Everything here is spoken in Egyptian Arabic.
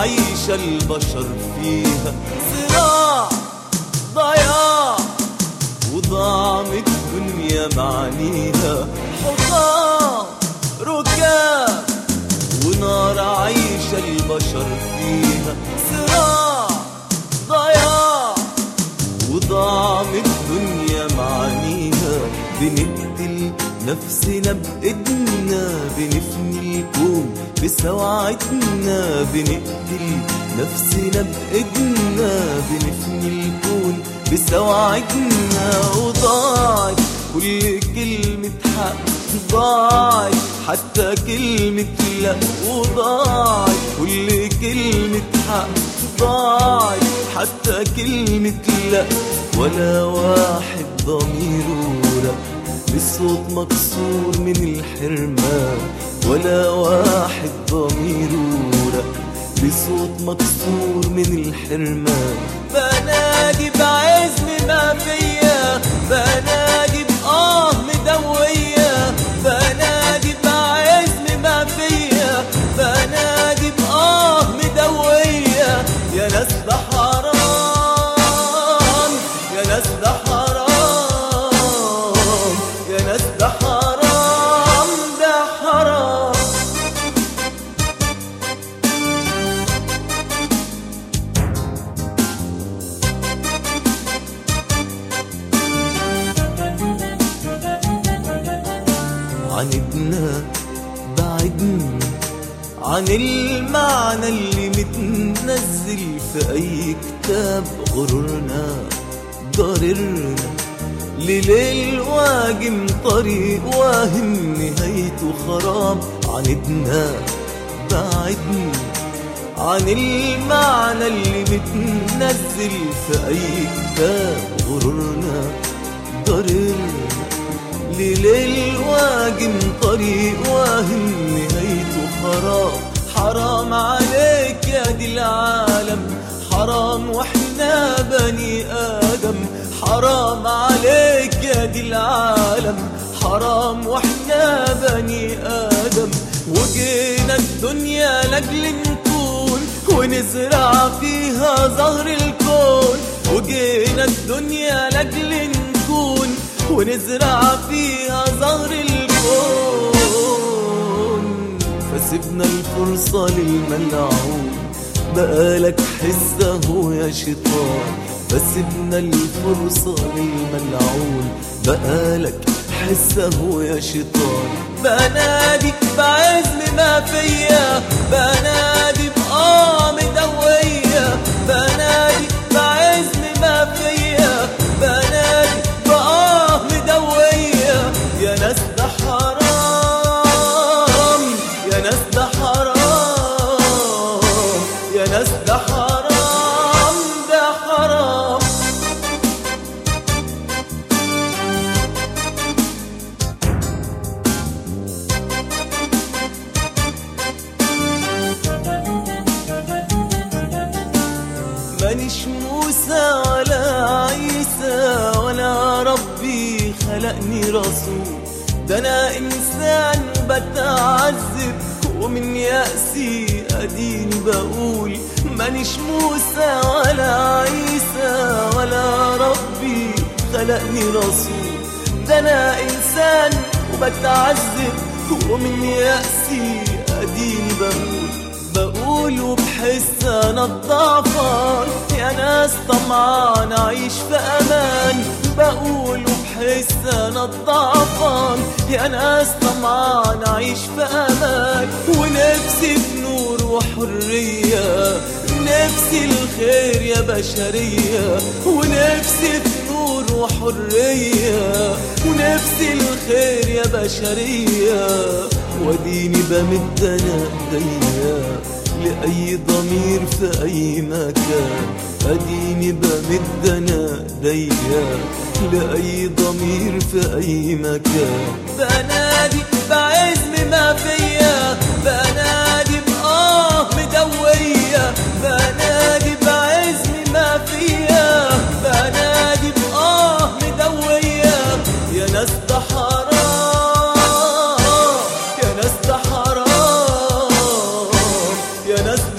عايش البشر فيها صراع ضياع وضاع من الدنيا معانيها حطام ركاب ونار عايش البشر فيها صراع ضياع وضاع من الدنيا معانيها بنقتل نفسنا بإيدنا بنفني الكون بسوعتنا بنقتل نفسنا بإيدنا بنفني الكون بسوعتنا وضاعت كل كلمة حق ضاعت حتى كلمة لا وضاعت كل كلمة حق ضاعت حتى كلمة لا ولا واحد ضميره رق بصوت مكسور من الحرمان ولا واحد ضميره رق بصوت مكسور من الحرمان بنادي بعزم ما فيا بنادي بآه مدوية بنادي بعزم ما فيا بنادي بآه مدوية يا ناس ده حرام يا ناس ده حرام يا ناس ده حرام ده حرام عندنا بعدنا عن المعنى اللي متنزل في اي كتاب غرورنا ضررنا لليل واجم طريق واهم نهايته خراب عندنا بعدنا عن المعنى اللي متنزل في اي كتاب غرورنا ضررنا لليل واجم طريق واهم نهايته خراب حرام عليك يا دي العالم حرام واحنا بني ادم حرام عليك يا دي العالم حرام واحنا بني ادم وجينا الدنيا لاجل نكون ونزرع فيها زهر الكون وجينا الدنيا لاجل نكون ونزرع فيها زهر الكون فسيبنا الفرصة للملعون بقالك حسه يا شيطان فسيبنا الفرصة للملعون بقالك حسه يا شيطان بنادي بعزم ما فيا بنادي بآه مدوية بنادي بعزم ما فيا بنادي بآه مدوية يا ناس ده حرام يا ناس ده حرام يا ناس ده حرام ده حرام مانيش موسى ولا عيسى ولا ربي خلقني رسول ده انا انسان بتعذب ومن يأسي اديني بقول مانيش موسى ولا عيسى ولا ربي خلقني رسول ده انا انسان وبتعذب ومن يأسي اديني بقول بقول وبحس انا الضعفان يا ناس طمعان اعيش في امان بقول وبحس انا الضعفان يا ناس طمعان اعيش في امان ونفسي في نور وحريه نفسي الخير يا بشريه ونفسي في نور وحريه ونفسي الخير يا بشريه وديني بمد انا ايديا لاي ضمير في اي مكان اديني بمد انا ايديا لاي ضمير في اي مكان بنادي بعزم ما فيا بنادي بآه مدوية بنادي بعزم ما فيا بنادي بآه مدوية يا ناس ده حرام يا ناس ده حرام يا ناس